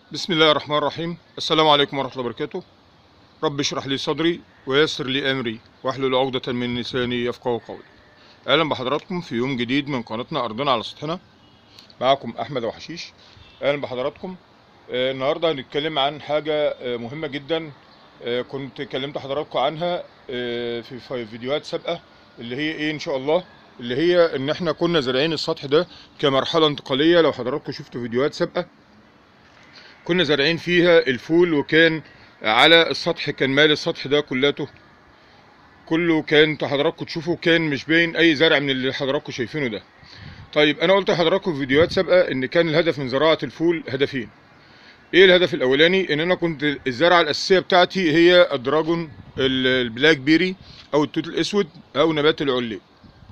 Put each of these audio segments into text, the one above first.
بسم الله الرحمن الرحيم السلام عليكم ورحمة الله وبركاته رب اشرح لي صدري ويسر لي أمري واحلل عقدة من لساني يفقهوا قولي أهلا بحضراتكم في يوم جديد من قناتنا أرضنا على سطحنا معكم أحمد وحشيش أهلا بحضراتكم آه، النهاردة هنتكلم عن حاجة آه، مهمة جدا آه، كنت كلمت حضراتكم عنها آه، في في فيديوهات سابقة اللي هي إيه إن شاء الله اللي هي إن إحنا كنا زارعين السطح ده كمرحلة انتقالية لو حضراتكم شفتوا فيديوهات سابقة كنا زارعين فيها الفول وكان على السطح كان مال السطح ده كلاته كله كان حضراتكم تشوفوا كان مش باين اي زرع من اللي حضراتكم شايفينه ده طيب انا قلت لحضراتكم في فيديوهات سابقه ان كان الهدف من زراعه الفول هدفين ايه الهدف الاولاني ان انا كنت الزرعه الاساسيه بتاعتي هي الدراجون ال- البلاك بيري او التوت الاسود او نبات العلي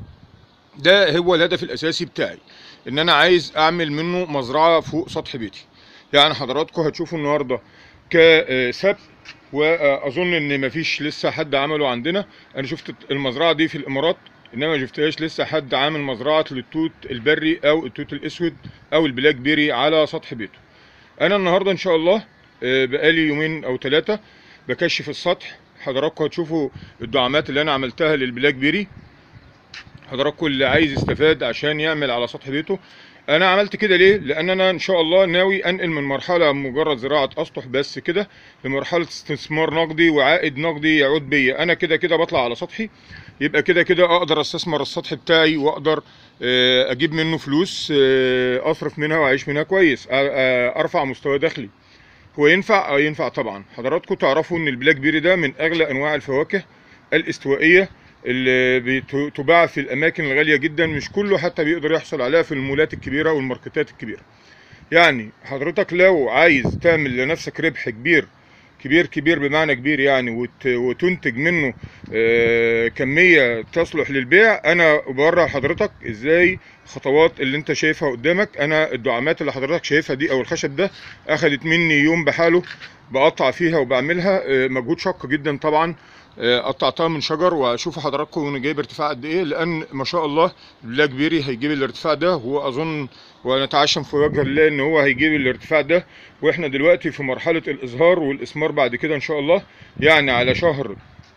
ده هو الهدف الاساسي بتاعي ان انا عايز اعمل منه مزرعه فوق سطح بيتي يعني حضراتكم هتشوفوا النهارده كسبت واظن ان مفيش لسه حد عمله عندنا انا شفت المزرعه دي في الامارات انما ما شفتهاش لسه حد عامل مزرعه للتوت البري او التوت الاسود او البلاك بيري على سطح بيته انا النهارده ان شاء الله آه، بقالي يومين او ثلاثه بكشف السطح حضراتكم هتشوفوا الدعامات اللي انا عملتها للبلاك بيري حضراتكم اللي عايز يستفاد عشان يعمل على سطح بيته انا عملت كده ليه لان انا ان شاء الله ناوي انقل من مرحله مجرد زراعه اسطح بس كده لمرحله استثمار نقدي وعائد نقدي يعود بيا انا كده كده بطلع على سطحي يبقى كده كده اقدر استثمر السطح بتاعي واقدر آه، اجيب منه فلوس آه، اصرف منها واعيش منها كويس آه، آه، ارفع مستوى دخلي هو ينفع اه ينفع طبعا حضراتكم تعرفوا ان البلاك بيري ده من اغلى انواع الفواكه الاستوائيه اللي بتباع في الاماكن الغاليه جدا مش كله حتى بيقدر يحصل عليها في المولات الكبيره والماركتات الكبيره يعني حضرتك لو عايز تعمل لنفسك ربح كبير كبير كبير بمعنى كبير يعني وت- وتنتج منه آه، كميه تصلح للبيع انا بوري حضرتك ازاي خطوات اللي انت شايفها قدامك انا الدعامات اللي حضرتك شايفها دي او الخشب ده اخدت مني يوم بحاله بقطع فيها وبعملها آه، مجهود شاق جدا طبعا آه، قطعتها من شجر واشوف حضراتكم انا جايب ارتفاع قد ايه لان ما شاء الله البلاك بيري هيجيب الارتفاع ده واظن ونتعشم في وجه الله ان هو هيجيب الارتفاع ده واحنا دلوقتي في مرحله الازهار والاثمار بعد كده ان شاء الله يعني على شهر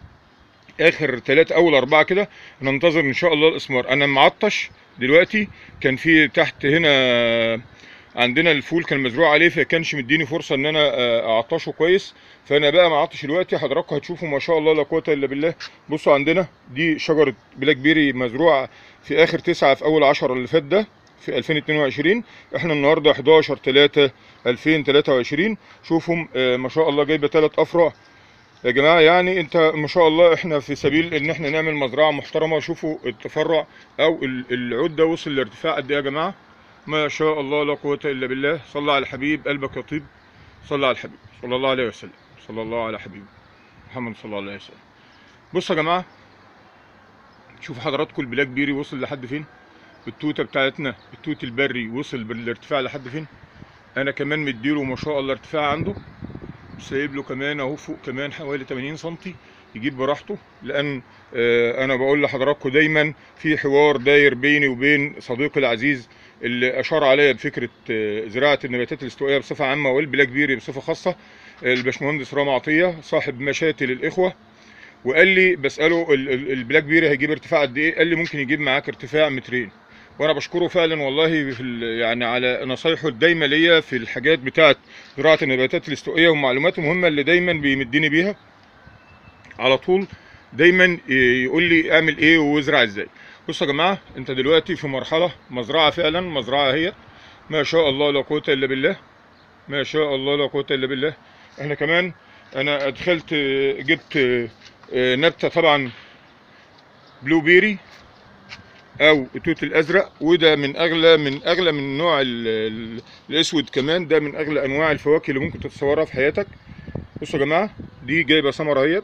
اخر ثلاثة اول اربعة كده ننتظر ان شاء الله الاثمار انا معطش دلوقتي كان في تحت هنا عندنا الفول كان مزروع عليه فكانش مديني فرصه ان انا آه، اعطشه كويس فانا بقى معطش دلوقتي حضراتكم هتشوفوا ما شاء الله لا قوه الا بالله بصوا عندنا دي شجره بلاك بيري مزروعه في اخر تسعة في اول عشرة اللي فات ده في 2022 احنا النهارده 11 3 2023 شوفوا آه، ما شاء الله جايبه ثلاث افرع يا جماعه يعني انت ما شاء الله احنا في سبيل ان احنا نعمل مزرعه محترمه شوفوا التفرع او ال- العود ده وصل لارتفاع قد ايه يا جماعه ما شاء الله لا قوه الا بالله صلى على الحبيب قلبك يطيب صلى على الحبيب صلى الله عليه وسلم صلى الله على حبيب محمد صلى الله عليه وسلم بصوا يا جماعه شوفوا حضراتكم البلاك بيري وصل لحد فين التوته بتاعتنا التوت البري وصل بالارتفاع لحد فين انا كمان مديله ما شاء الله ارتفاع عنده سايب له كمان اهو فوق كمان حوالي 80 سم يجيب براحته لان آه، انا بقول لحضراتكم دايما في حوار داير بيني وبين صديقي العزيز اللي اشار عليا بفكره آه، زراعه النباتات الاستوائيه بصفه عامه والبلاك بيري بصفه خاصه آه، الباشمهندس رامي عطيه صاحب مشاتل الاخوه وقال لي بساله ال- ال- البلاك بيري هيجيب ارتفاع قد ايه قال لي ممكن يجيب معاك ارتفاع مترين وانا بشكره فعلا والله في ال- يعني على نصايحه الدايمه ليا في الحاجات بتاعه زراعه النباتات الاستوائيه والمعلومات المهمه اللي دايما بيمدني بيها على طول دايما يقول لي اعمل ايه وازرع ازاي بصوا يا جماعه انت دلوقتي في مرحله مزرعه فعلا مزرعه هي ما شاء الله لا قوه الا بالله ما شاء الله لا قوه الا بالله احنا كمان انا ادخلت جبت نبته طبعا بلو بيري او التوت الازرق وده من اغلى من اغلى من نوع ال- ال- الاسود كمان ده من اغلى انواع الفواكه اللي ممكن تتصورها في حياتك بصوا يا جماعه دي جايبه ثمره اهيت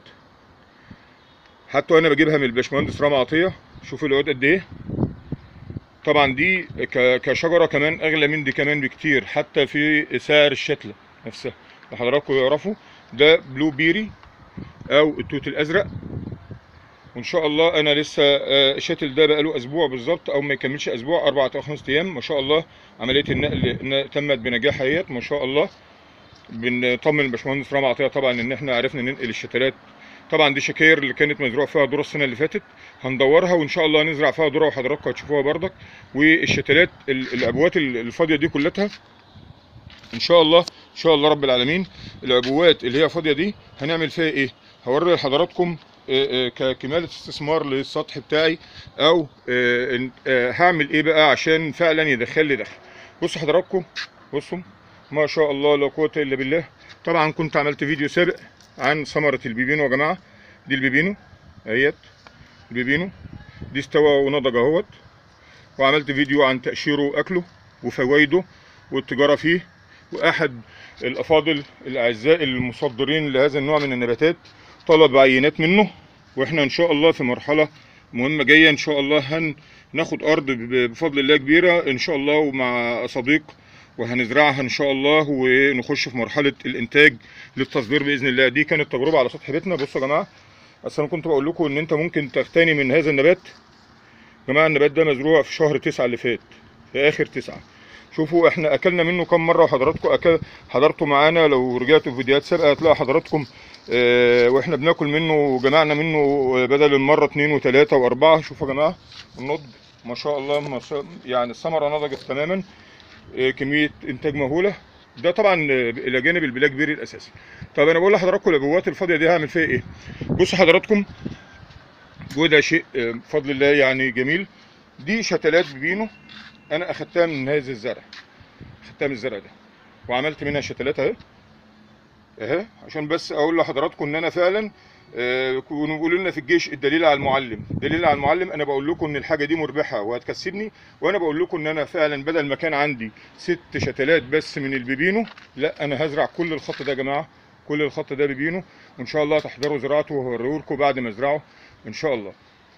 حتى وانا بجيبها من الباشمهندس رامي عطيه شوفوا العود قد ايه طبعا دي ك- كشجره كمان اغلى من دي كمان بكتير حتى في سعر الشتله نفسها لحضراتكم يعرفوا ده بلو بيري او التوت الازرق وان شاء الله انا لسه آه، الشاتل ده بقاله اسبوع بالظبط او ما يكملش اسبوع اربع او خمس ايام ما شاء الله عمليه النقل ن- تمت بنجاح اهيت ما شاء الله بنطمن الباشمهندس رامي عطيه طبعا ان احنا عرفنا ننقل الشتلات طبعا دي شكاير اللي كانت مزروع فيها ذره السنه اللي فاتت هندورها وان شاء الله نزرع فيها ذره وحضراتكم هتشوفوها بردك والشتلات ال- العبوات ال- الفاضيه دي كلها ان شاء الله ان شاء الله رب العالمين العبوات اللي هي فاضيه دي هنعمل فيها ايه هوري لحضراتكم آه، آه، ككمالة استثمار للسطح بتاعي او آه، إن- آه، هعمل ايه بقى عشان فعلا يدخل لي دخل بصوا حضراتكم بصوا ما شاء الله لا قوة الا بالله طبعا كنت عملت فيديو سابق عن ثمرة البيبينو يا جماعة دي البيبينو اهيت البيبينو دي استوى ونضج اهوت وعملت فيديو عن تقشيره واكله وفوائده والتجارة فيه واحد الافاضل الاعزاء المصدرين لهذا النوع من النباتات طلب عينات منه واحنا ان شاء الله في مرحله مهمه جايه ان شاء الله هناخد ارض ب- بفضل الله كبيره ان شاء الله ومع صديق وهنزرعها ان شاء الله ونخش في مرحله الانتاج للتصدير باذن الله دي كانت تجربه على سطح بيتنا بصوا يا جماعه اصل انا كنت بقول لكم ان انت ممكن تغتني من هذا النبات يا جماعه النبات ده مزروع في شهر تسعة اللي فات في اخر تسعة شوفوا احنا اكلنا منه كم مره وحضراتكم أكل حضرتوا معانا لو رجعتوا في فيديوهات سابقه هتلاقوا حضراتكم اه واحنا بناكل منه وجمعنا منه آه، بدل المره اتنين وتلاته واربعه شوفوا يا جماعه النضج ما شاء الله ما شاء يعني الثمره نضجت تماما اه كميه انتاج مهوله ده طبعا آه، الى جانب البلاك بيري الاساسي طب انا بقول لحضراتكم العبوات الفاضيه دي هعمل فيها ايه بصوا حضراتكم وده شيء آه، بفضل الله يعني جميل دي شتلات بيبينو انا اخدتها من هذا الزرع اخدتها من الزرع ده وعملت منها شتلات اهي اهي عشان بس اقول لحضراتكم ان انا فعلا آه، كانوا بيقولوا لنا في الجيش الدليل على المعلم دليل على المعلم انا بقول لكم ان الحاجه دي مربحه وهتكسبني وانا بقول لكم ان انا فعلا بدل ما كان عندي ست شتلات بس من البيبينو لا انا هزرع كل الخط ده يا جماعه كل الخط ده بيبينو وان شاء الله تحضروا زراعته وهوريه لكم بعد ما ازرعه ان شاء الله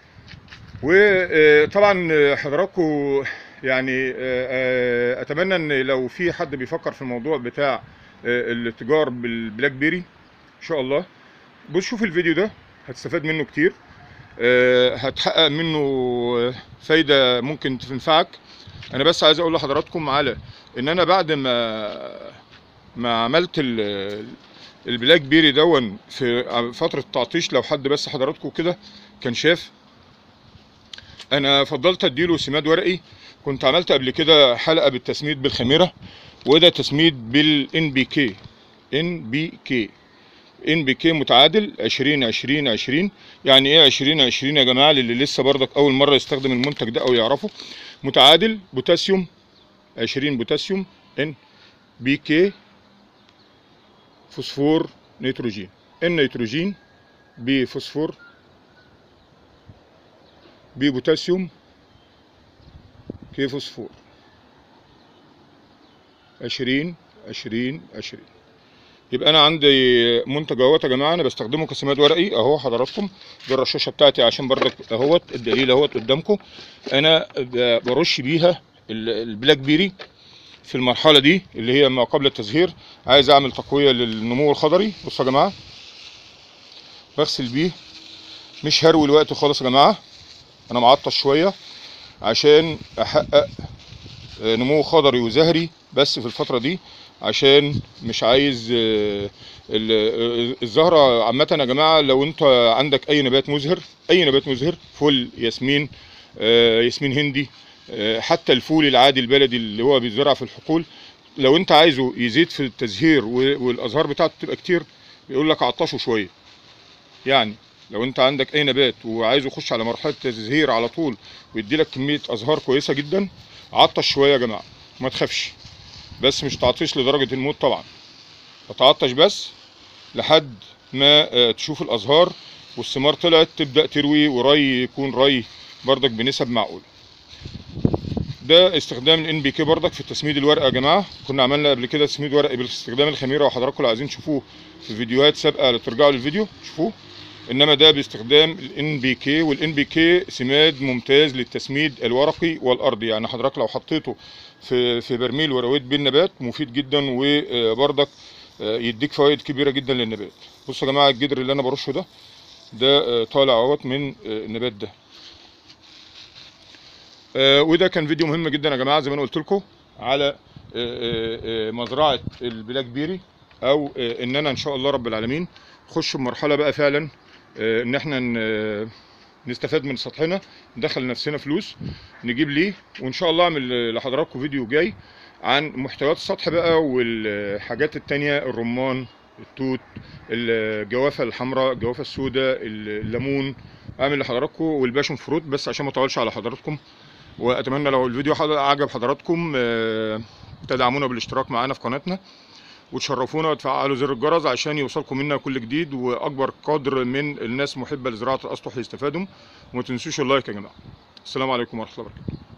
وطبعا حضراتكم يعني آه، آه، اتمنى ان لو في حد بيفكر في الموضوع بتاع آه، الاتجار بالبلاك بيري ان شاء الله بص شوف الفيديو ده هتستفاد منه كتير آه، هتحقق منه آه، فايده ممكن تنفعك انا بس عايز اقول لحضراتكم على ان انا بعد ما ما عملت ال- البلاك بيري دون في فتره التعطيش لو حد بس حضراتكم كده كان شاف انا فضلت اديله سماد ورقي كنت عملت قبل كده حلقه بالتسميد بالخميره وده تسميد بالان بي كي ان بي كي ان بي كي متعادل 20 20 20 يعني ايه 20 20 يا جماعه اللي لسه برضك اول مره يستخدم المنتج ده او يعرفه متعادل بوتاسيوم 20 بوتاسيوم ان بي كي فوسفور نيتروجين النيتروجين بفوسفور ببوتاسيوم كي فوسفور عشرين عشرين عشرين يبقى انا عندي منتج اهوت يا جماعه انا بستخدمه كسماد ورقي اهو حضراتكم دي الرشاشه بتاعتي عشان برضك اهوت الدليل اهوت قدامكم انا ب- برش بيها ال- البلاك بيري في المرحله دي اللي هي ما قبل التزهير عايز اعمل تقويه للنمو الخضري بصوا يا جماعه بغسل بيه مش هروي الوقت خالص يا جماعه انا معطش شويه عشان احقق آه، نمو خضري وزهري بس في الفتره دي عشان مش عايز آه، ال- آه، الزهره عامه يا جماعه لو انت عندك اي نبات مزهر اي نبات مزهر فل ياسمين آه، ياسمين هندي آه، حتى الفول العادي البلدي اللي هو بيتزرع في الحقول لو انت عايزه يزيد في التزهير و- والازهار بتاعته تبقى كتير يقول لك عطشه شويه يعني لو انت عندك اي نبات وعايزه يخش على مرحله تزهير على طول ويدي لك كميه ازهار كويسه جدا عطش شويه يا جماعه ما تخافش بس مش تعطيش لدرجه الموت طبعا اتعطش بس لحد ما آه، تشوف الازهار والثمار طلعت تبدا تروي وري يكون ري بردك بنسب معقوله ده استخدام الان بي كي بردك في تسميد الورقه يا جماعه كنا عملنا قبل كده تسميد ورقي باستخدام الخميره وحضراتكم لو عايزين تشوفوه في فيديوهات سابقه ترجعوا للفيديو شوفوه انما ده باستخدام الان بي كي والان بي كي سماد ممتاز للتسميد الورقي والارضي يعني حضرتك لو حطيته في في برميل ورويت بيه النبات مفيد جدا وبرضك يديك فوائد كبيره جدا للنبات بصوا يا جماعه الجدر اللي انا برشه ده ده آه، طالع اهوت من آه، النبات ده آه، وده كان فيديو مهم جدا يا جماعه زي ما انا قلت لكم على آه، آه، آه، مزرعه البلاك بيري او آه، اننا ان شاء الله رب العالمين نخش بمرحله بقى فعلا آه، ان احنا ن- نستفاد من سطحنا ندخل نفسنا فلوس نجيب ليه وان شاء الله اعمل لحضراتكم فيديو جاي عن محتويات السطح بقى والحاجات التانية الرمان التوت الجوافة الحمراء الجوافة السوداء الليمون اعمل لحضراتكم والباشن فروت بس عشان ما اطولش على حضراتكم واتمنى لو الفيديو حض- عجب حضراتكم آه، تدعمونا بالاشتراك معانا في قناتنا وتشرفونا وتفعلوا زر الجرس عشان يوصلكم منا كل جديد واكبر قدر من الناس محبه لزراعه الاسطح يستفادوا وما تنسوش اللايك يا جماعه السلام عليكم ورحمه الله وبركاته